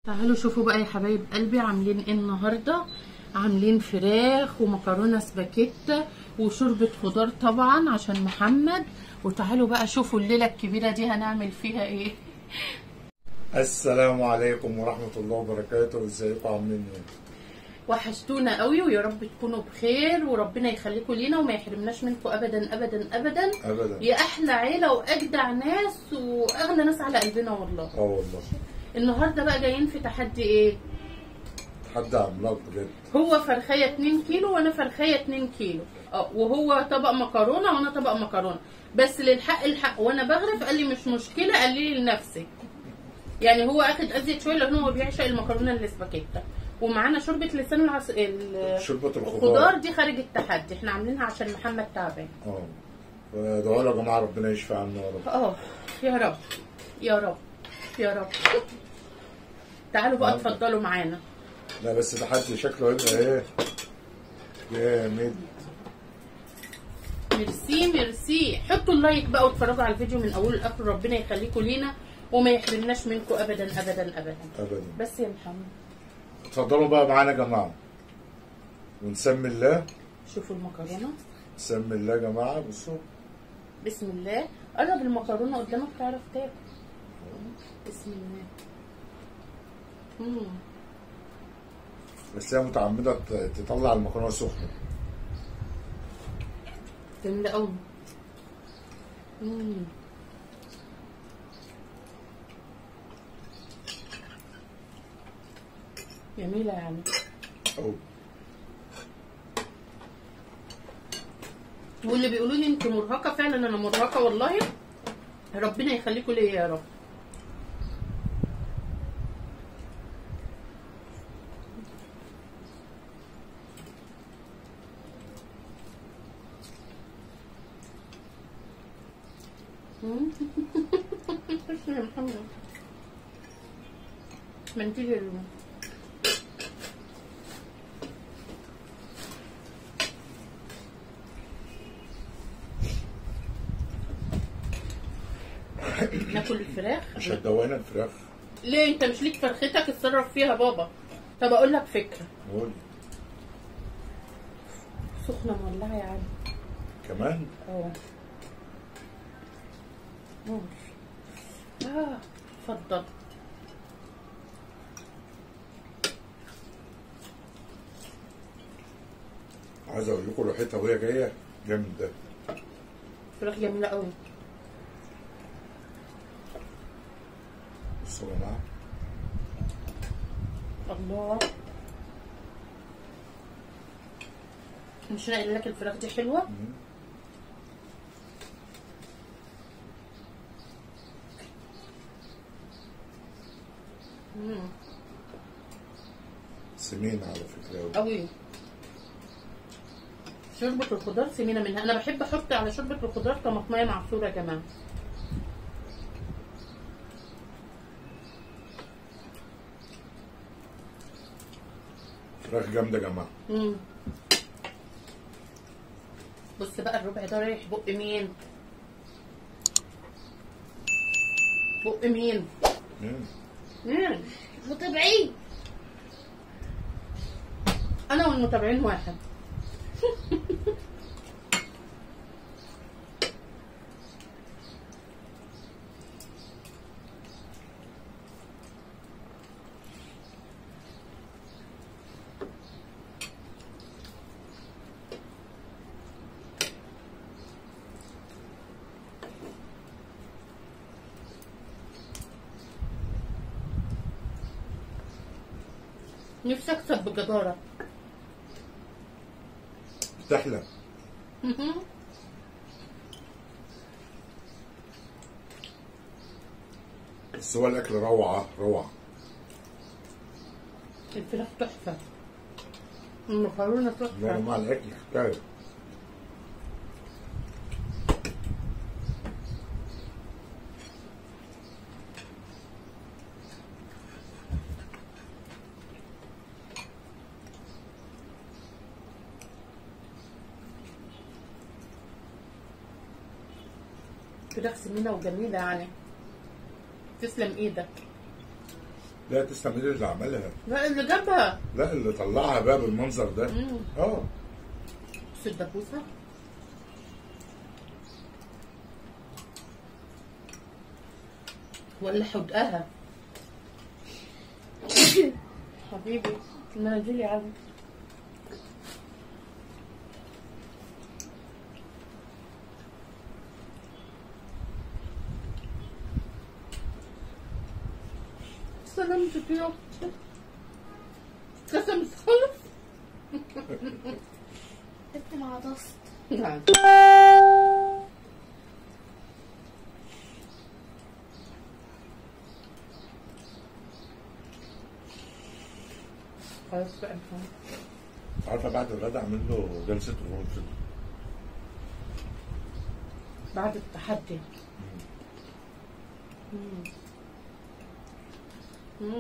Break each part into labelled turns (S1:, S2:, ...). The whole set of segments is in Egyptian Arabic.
S1: تعالوا شوفوا بقى يا حبايب قلبي عاملين ايه النهارده عاملين فراخ ومكرونه سباكيتا وشوربه خضار طبعا عشان محمد وتعالوا بقى شوفوا الليله الكبيره دي هنعمل فيها ايه
S2: السلام عليكم ورحمة الله وبركاته ازيكم عاملين ايه؟
S1: وحشتونا قوي ويا رب تكونوا بخير وربنا يخليكم لينا وما يحرمناش منكم ابدا ابدا ابدا
S2: ابدا
S1: يا احلى عيله واجدع ناس واغلى ناس على قلبنا والله
S2: اه والله
S1: النهارده بقى جايين في تحدي ايه
S2: حد عملاق بجد
S1: هو فرخية 2 كيلو وانا فرخية 2 كيلو اه وهو طبق مكرونه وانا طبق مكرونه بس للحق الحق وانا بغرف قال لي مش مشكله قللي لنفسك يعني هو اخد ازيد شويه لان هو بيعشق المكرونه الاسباجيتا ومعانا شوربه لسان العص... ال-
S2: شوربة
S1: الخضار
S2: الخضار
S1: دي خارج التحدي احنا عاملينها عشان محمد تعبان
S2: اه فادعوا له يا جماعة ربنا يشفي عنا يا رب
S1: اه يا رب يا رب يا رب تعالوا بقى
S2: نعم.
S1: اتفضلوا معانا
S2: لا بس تحدي شكله هيبقى ايه؟ جامد
S1: ميرسي ميرسي حطوا اللايك بقى واتفرجوا على الفيديو من اوله لاخره ربنا يخليكم لينا وما يحرمناش منكم ابدا ابدا ابدا
S2: ابدا
S1: بس يا محمد
S2: اتفضلوا بقى معانا يا جماعة ونسمي الله
S1: شوفوا المكرونه
S2: نسمي الله يا جماعة بصوا
S1: بسم الله قرب المكرونه قدامك تعرف تاكل بسم الله مم.
S2: بس هي متعمدة ت- تطلع المكرونة سخنة
S1: جميله قوي مم. جميله يعني
S2: أو
S1: واللي بيقولوا لي انت مرهقه فعلا انا مرهقه والله ربنا يخليكم ليا يا رب مم. بس يا محمد منتجه ال- ناكل الفراخ
S2: مش هتدوقنا الفراخ
S1: ليه انت مش ليك فرختك اتصرف فيها بابا طب اقول لك فكره
S2: قول
S1: سخنه مولعه يا علي
S2: كمان
S1: اه نور اه اتفضل
S2: عايز اقول لكم ريحتها وهي جاية جامدة
S1: فراخ جميله قوي
S2: بصوا يا جماعة
S1: الله مش انا قايله لك الفراخ دي حلوه
S2: مم.
S1: مم.
S2: سمين على فكرة أوي.
S1: قوي شوربة الخضار سمينة منها أنا بحب أحط على شوربة الخضار طماطمية معصورة كمان
S2: فراخ جامدة يا جماعة
S1: مم. بص بقى الربع ده رايح بق مين بق مين
S2: مم.
S1: مم. متابعين أنا والمتابعين واحد نفسي أكسب بجدارة
S2: بتحلى
S1: مهم.
S2: بس هو الأكل روعة روعة
S1: الفراخ تحفة المكرونة
S2: لا يا
S1: تحفة
S2: جماعة الأكل حكاية
S1: فراخ سمينة وجميلة يعني تسلم ايدك
S2: لا تسلم ايد اللي عملها
S1: لا اللي جابها
S2: لا اللي طلعها بقى بالمنظر ده
S1: مم.
S2: اه
S1: بص الدبوسه ولا حدقها حبيبي المناديل يا عم سلامتك يا أختي. كسمت خلص
S3: انت ما عطست
S1: نعم خلاص بقى نفهم.
S2: عارفه بعد الغدا اعمل له جلسه غرفه
S1: بعد التحدي مم. مم.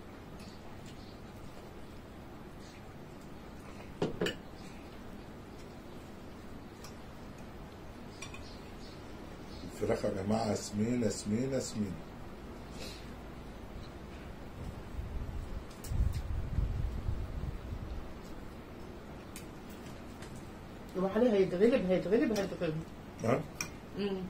S2: الفراخ يا جماعه سمينه سمينه سمينه
S1: يروح عليه هيتغلب هيتغلب هيتغلب
S2: ها
S1: مم.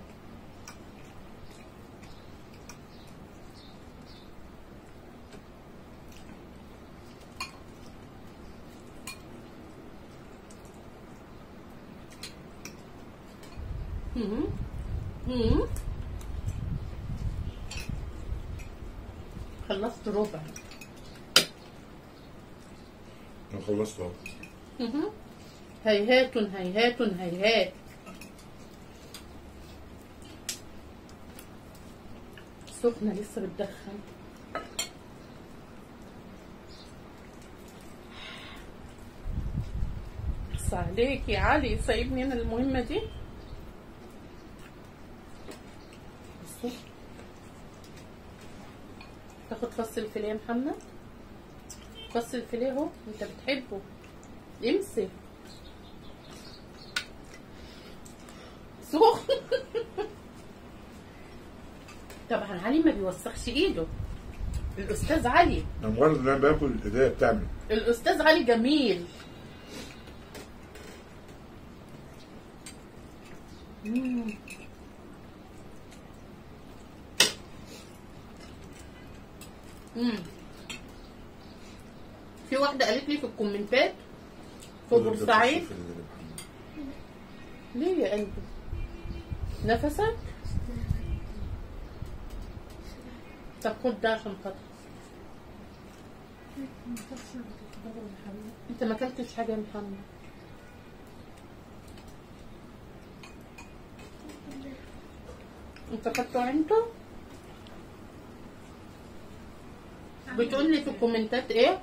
S1: مم. مم. خلصت ربع
S2: انا خلصت اهو
S1: مهم. هيهات هيهات هيهات سخنة لسه بتدخن بس عليك يا علي سايبني انا المهمة دي بصوا. تاخد فص الفيليه يا محمد فص الفيليه اهو انت بتحبه امسك سخن طبعا علي ما بيوسخش ايده الاستاذ علي
S2: انا مجرد ان انا باكل الايديا بتعمل
S1: الاستاذ علي جميل مم. مم. في واحدة قالت لي في الكومنتات في بورسعيد ليه يا قلبي نفسك طب خد ده عشان خاطر انت ما اكلتش حاجه يا محمد انت خدته عنده بتقول لي في الكومنتات ايه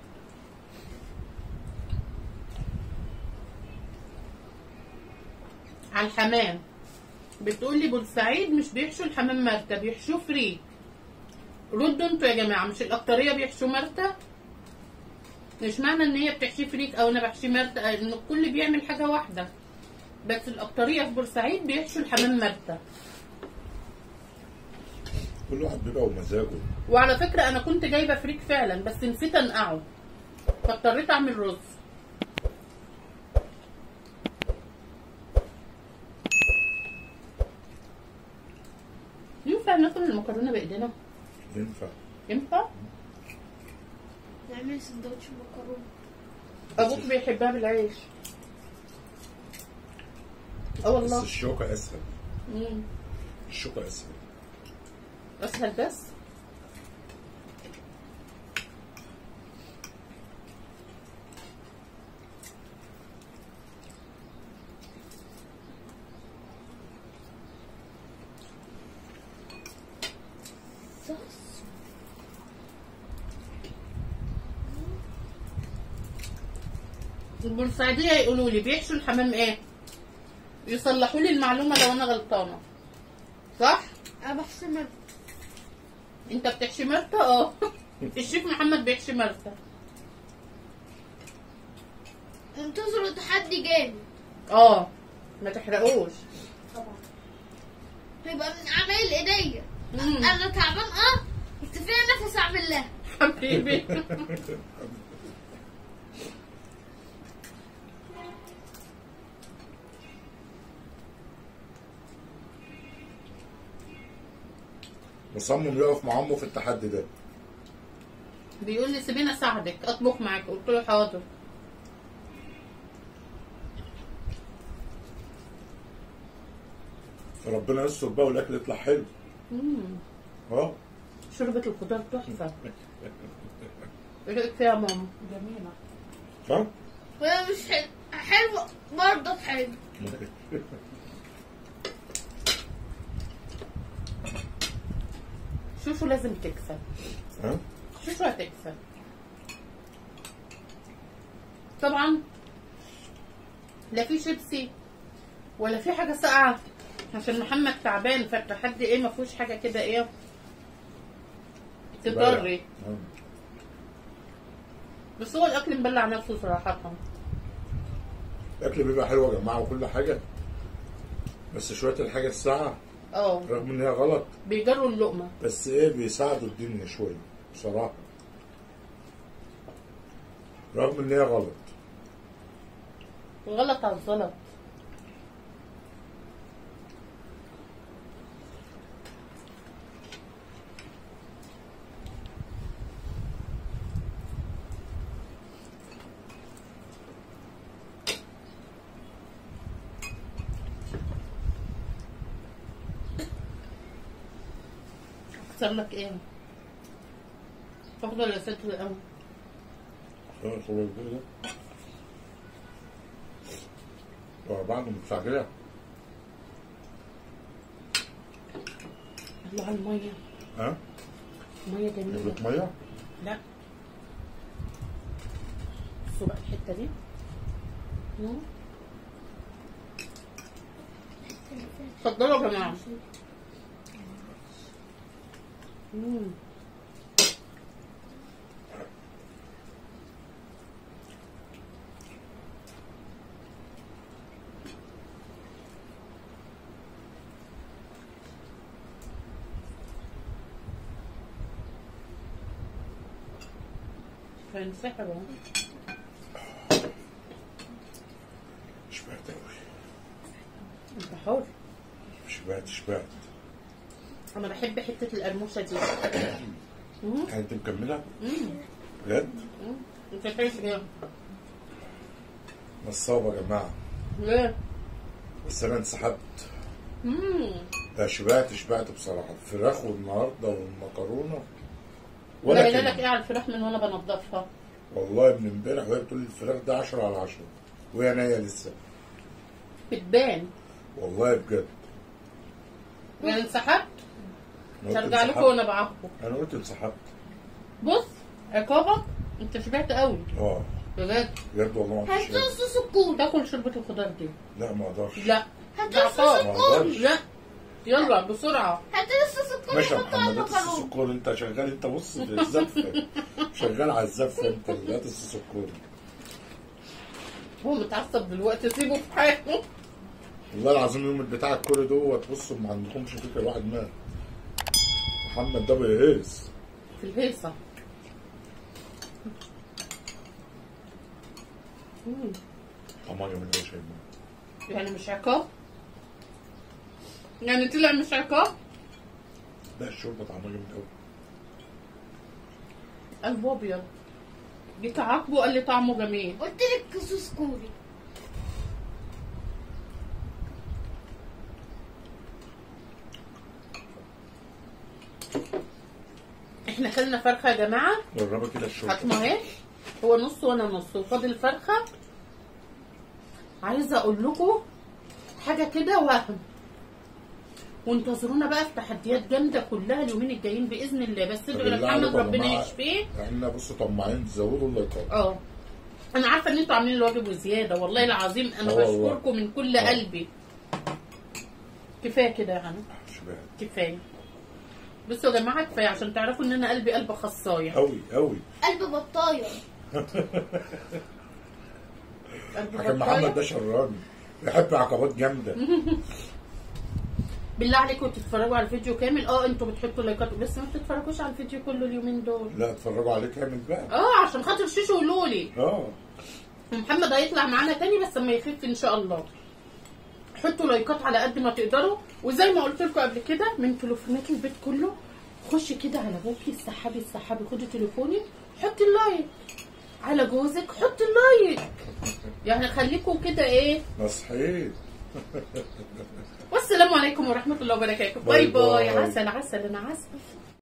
S1: على الحمام بتقول لي بورسعيد مش بيحشوا الحمام مرتة بيحشوه فريك ردوا انتوا يا جماعه مش الاكتريه بيحشوا مرتة مش معنى ان هي بتحشي فريك او انا بحشي مرتة ان الكل بيعمل حاجه واحده بس الاكتريه في بورسعيد بيحشوا الحمام مرتة
S2: كل واحد بيبقى ومزاجه
S1: وعلى فكره انا كنت جايبه فريك فعلا بس نسيت انقعه فاضطريت اعمل رز ينفع ناكل المكرونه بايدينا
S2: ينفع
S1: ينفع
S3: نعمل سندوتش مكرونه
S1: ابوك بيحبها بالعيش اه
S2: بس
S1: والله
S2: الشوكة اسهل
S1: مم.
S2: الشوكة اسهل
S1: اسهل بس
S3: صوص
S1: البورسعيدية يقولوا لي بيحشوا الحمام ايه يصلحوا لي المعلومة لو انا غلطانة صح
S3: انا بحسب مرة.
S1: انت بتحشي مرتة اه الشيف محمد بيحشي مرتة
S3: انتظروا تحدي جامد
S1: اه ما تحرقوش
S3: طبعا هيبقى من اعمال ايديا
S1: مم.
S3: انا تعبان اه بس فيها نفس اعمل لها
S1: حبيبي
S2: مصمم يقف مع امه في التحدي ده
S1: بيقول لي سيبيني اساعدك اطبخ معاك قلت له حاضر
S2: ربنا يستر بقى والاكل يطلع حلو
S1: مم.
S2: اه
S1: شوربة الخضار تحفة ايه رأيك فيها يا ماما؟ جميلة
S2: صح؟
S3: وهي مش حلوة حلوة برضه حلوة
S1: شوشو لازم تكسب
S2: ها؟
S1: شوشو هتكسب طبعا لا في شيبسي ولا في حاجة ساقعة عشان محمد تعبان فالتحدي ايه ما فيهوش حاجة كده ايه تضري
S2: آه.
S1: بس هو الاكل مبلع نفسه صراحة
S2: الاكل بيبقى حلو يا جماعه وكل حاجه بس شويه الحاجه الساعه
S1: اه
S2: رغم ان هي غلط
S1: بيجروا اللقمة
S2: بس ايه بيساعدوا الدنيا شويه بصراحه رغم ان هي غلط
S1: غلط على الزلط اكسر لك ايه افضل يا ست الاول
S2: شويه شويه كده ورا بعض متفاعلة
S1: الله على المية
S2: ها؟
S1: مية جميلة
S2: نجيب ميه؟
S1: لا بصوا بقى الحتة دي مم. اتفضلوا يا جماعة مم. هينسحب اهو
S2: شبعت قوي
S1: انت حر
S2: شبعت شبعت
S1: انا بحب حتة القرموشة دي مم.
S2: يعني انت مكمله؟
S1: مم.
S2: بجد؟
S1: مم. انت شايف ايه؟
S2: نصابه يا جماعه
S1: ليه؟
S2: بس انا انسحبت
S1: مم.
S2: لا شبعت شبعت بصراحه الفراخ والنهارده والمكرونه
S1: ولا
S2: ولا
S1: قايله لك
S2: كلمة.
S1: ايه على الفراخ من وانا بنضفها
S2: والله من امبارح وهي بتقول لي الفراخ ده 10 على 10 وهي نيه لسه
S1: بتبان
S2: والله بجد
S1: يعني انسحبت
S2: أنا قلت
S1: هرجع لكم
S2: انسحبت.
S1: وانا بعاقبه
S2: انا قلت انسحبت
S1: بص عقابك انت شبعت قوي
S2: اه
S1: بجد
S2: بجد والله ما
S3: هاتوا
S2: كنتش
S3: صوص الكوري
S1: تاكل شوربة الخضار دي
S2: لا ما اقدرش
S1: لا
S3: هاتوا صوص
S1: عقاب.
S2: ما
S3: الكوري
S2: اقدرش
S1: لا يلا بسرعة
S3: هاتوا صوص الكوري
S2: ماشي يا
S3: حطوا على
S2: محمد هات الصوص
S3: المكرونة
S2: الكوري انت شغال انت بص في الزفه شغال على الزفه انت اللي هات الصوص الكوري
S1: هو متعصب دلوقتي سيبه في حاله
S2: والله العظيم يوم بتاع الكوري دوت بصوا ما عندكمش فكره واحد مات محمد ده بيهيس
S1: في الهيصة مم.
S2: طعمها جميل قوي شايف
S1: يعني مش عقاب يعني طلع مش عقاب
S2: لا الشوربه طعمها جميل قوي
S1: قلبه ابيض جيت اعاقبه قال لي طعمه جميل
S3: قلت لك صوص كوري
S1: احنا كلنا فرخه يا جماعه
S2: جربها كده الشوربه
S1: فاطمه اهي هو نص وانا نص وفاضل فرخه عايزه اقول لكم حاجه كده وهم وانتظرونا بقى في تحديات جامده كلها اليومين الجايين باذن الله بس ادعوا
S2: بالله
S1: لمحمد
S2: عليكم يا
S1: ربنا
S2: جماعة.
S1: يشفيه
S2: احنا بصوا طماعين تزودوا اللايكات
S1: اه انا عارفه ان انتوا عاملين الواجب وزياده والله العظيم انا
S2: آه والله.
S1: بشكركم من كل
S2: آه.
S1: قلبي كفايه كده يعني
S2: شبعت
S1: كفايه بصوا يا جماعه كفايه عشان تعرفوا ان انا قلبي قلب خصايه
S2: قوي قوي
S3: قلب بطاية
S1: قلب
S2: حكم محمد
S1: بطاية.
S2: ده شراني بيحب عقبات جامده
S1: بالله عليكم تتفرجوا على الفيديو كامل اه انتوا بتحطوا لايكات بس ما بتتفرجوش على الفيديو كله اليومين دول
S2: لا اتفرجوا عليه كامل بقى
S1: اه عشان خاطر شيشو ولولي
S2: اه
S1: محمد هيطلع معانا تاني بس لما يخف ان شاء الله حطوا لايكات على قد ما تقدروا وزي ما قلت لكم قبل كده من تليفونات البيت كله خشي كده على ابوكي السحابي السحابي خدي تليفوني حطي اللايك على جوزك حطي اللايك يعني خليكم كده ايه
S2: نصحين
S1: والسلام عليكم ورحمه الله وبركاته
S2: باي
S1: باي باي
S2: باي.
S1: عسل عسل انا عسل